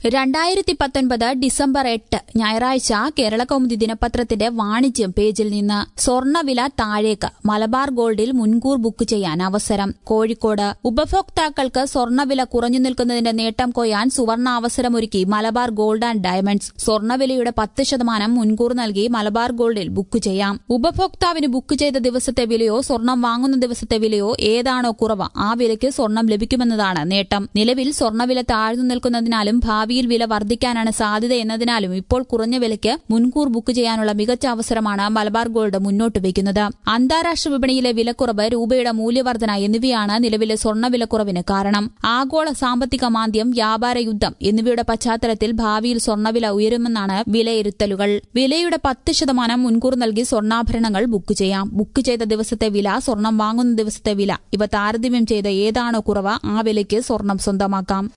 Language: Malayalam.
രണ്ടായിരത്തി പത്തൊൻപത് ഡിസംബർ എട്ട് ഞായറാഴ്ച കേരളകൗമുദി ദിനപത്രത്തിന്റെ വാണിജ്യം പേജിൽ നിന്ന് സ്വർണ്ണവില താഴേക്ക് മലബാർ ഗോൾഡിൽ മുൻകൂർ ബുക്ക് ചെയ്യാൻ അവസരം കോഴിക്കോട് ഉപഭോക്താക്കൾക്ക് സ്വർണ്ണവില കുറഞ്ഞു നിൽക്കുന്നതിന്റെ നേട്ടം കൊയ്യാൻ സുവർണ അവസരമൊരുക്കി മലബാർ ഗോൾഡ് ആൻഡ് ഡയമണ്ട്സ് സ്വർണ്ണവിലയുടെ പത്ത് ശതമാനം മുൻകൂർ നൽകി മലബാർ ഗോൾഡിൽ ബുക്ക് ചെയ്യാം ഉപഭോക്താവിന് ബുക്ക് ചെയ്ത ദിവസത്തെ വിലയോ സ്വർണം വാങ്ങുന്ന ദിവസത്തെ വിലയോ ഏതാണോ കുറവ് ആ വിലയ്ക്ക് സ്വർണം ലഭിക്കുമെന്നതാണ് നേട്ടം നിലവിൽ സ്വർണ്ണവില താഴ്ന്നു നിൽക്കുന്നതിനാലും ഭാവിയിൽ വില വർദ്ധിക്കാനാണ് സാധ്യത എന്നതിനാലും ഇപ്പോൾ കുറഞ്ഞ വിലയ്ക്ക് മുൻകൂർ ബുക്ക് ചെയ്യാനുള്ള മികച്ച അവസരമാണ് മലബാർ ഗോൾഡ് മുന്നോട്ട് വയ്ക്കുന്നത് അന്താരാഷ്ട്ര വിപണിയിലെ വിലക്കുറവ് രൂപയുടെ മൂല്യവർധന എന്നിവയാണ് നിലവിലെ സ്വർണ്ണവിലക്കുറവിന് കാരണം ആഗോള സാമ്പത്തിക മാന്ദ്യം വ്യാപാര യുദ്ധം എന്നിവയുടെ പശ്ചാത്തലത്തിൽ ഭാവിയിൽ സ്വർണ്ണവില ഉയരുമെന്നാണ് വിലയിരുത്തലുകൾ വിലയുടെ പത്ത് ശതമാനം മുൻകൂർ നൽകി സ്വർണ്ണാഭരണങ്ങൾ ബുക്ക് ചെയ്യാം ബുക്ക് ചെയ്ത ദിവസത്തെ വില സ്വർണം വാങ്ങുന്ന ദിവസത്തെ വില ഇവ താരതമ്യം ചെയ്ത് ഏതാണോ കുറവ് ആ വിലയ്ക്ക് സ്വർണം സ്വന്തമാക്കാം